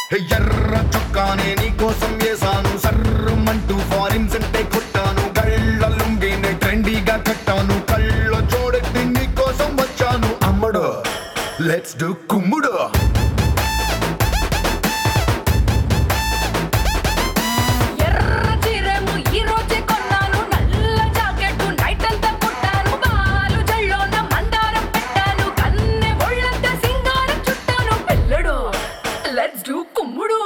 ఎర్ర చొక్కానే నీకోసం వేసాను సర్రమంటూ ఫారిన్స్ అంటే కొట్టాను కళ్ళ లుంగినే ట్రెండీగా కట్టాను కళ్ళ చూడెత్తి నీకోసం వచ్చాను అమ్మడు లెట్స్ డు కుమ్ముడు ఎర్ర చీరేమో ఈ రోజే కొన్నాను నల్ల జాకెట్ నైట్ అంతా కుట్టాను బాలు జల్లోన మందారం పెట్టాను కన్నె ఒళ్ళంతా సింగారం చుట్టాను పిల్లడు లెట్స్ డూ కుమ్ముడు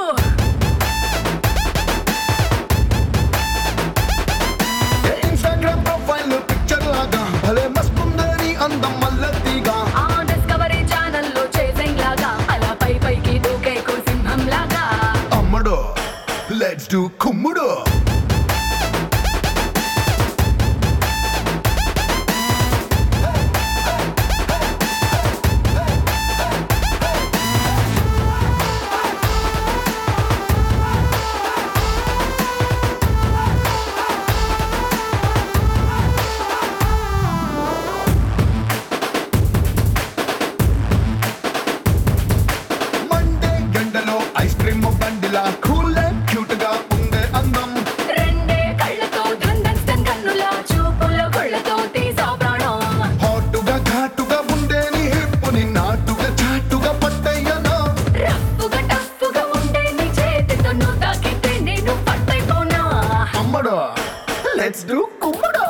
ఇన్స్టాగ్రామ్ ప్రొఫైల్ పిక్చర్ లాగా భలే మస్తుందని అందం మల్లతిగా ఆ డిస్కవరీ ఛానల్లో చేసింగ్ లాగా అలా పై పైకి దూకేకు సింహం లాగా అమ్మడు లెట్స్ డు కుమ్ముడు మండే గంటలో ఐస్ క్రీమ్ బండిలా కూల్ క్యూట్ గా ఉండే అందం రెండే కళ్ళతో ధన్ కన్నుల చూపుల కొళ్ళతో తీసా ప్రాణం హాటుగా ఘాటుగా ఉండే నీ హిప్పుని నాటుగా చాటుగా పట్టయ్యనా రఫ్ఫుగా టఫ్ఫుగా ఉండే నీ చేతితో నువ్వు తాకితే నేను పట్టైపోనా అమ్మడు లెట్స్ డు కుమ్ముడు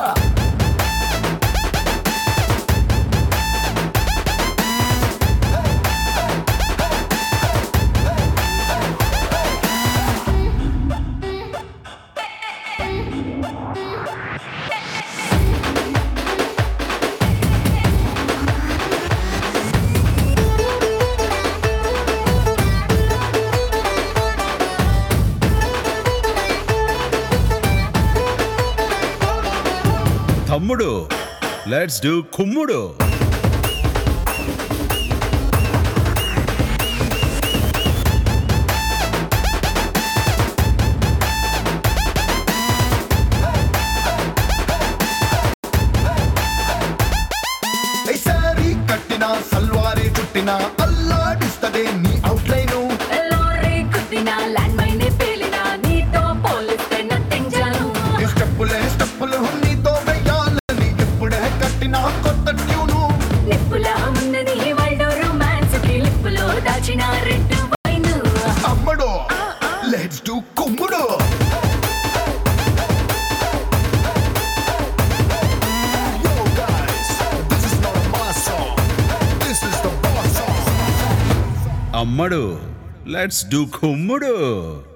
తమ్ముడు లెట్స్ డూ కుమ్ముడు ఈ సారీ కట్టిన సల్వారే చుట్టిన అల్లాడిస్తదే నీ అవుట్లైను లారీ గుద్దిన ల్యాండ్ మైనే పేలిన నీతో పోలిస్తే నథింగ్ జాను ఈ స్టెప్పులే స్టెప్పులు నీతో వెయ్యాలని ఎప్పుడే కట్టిన కొత్త ట్యూను నిప్పుల ఉన్నది వరల్డ్ రొమాన్స్ కి లిప్పులో దాచిన రెడ్ వైన్ అమ్మడు లెట్స్ డు కుమ్ముడు Yo guys, this is not a mass song. This is the boss song. అమ్మడు లెట్స్ డూ కుమ్ముడు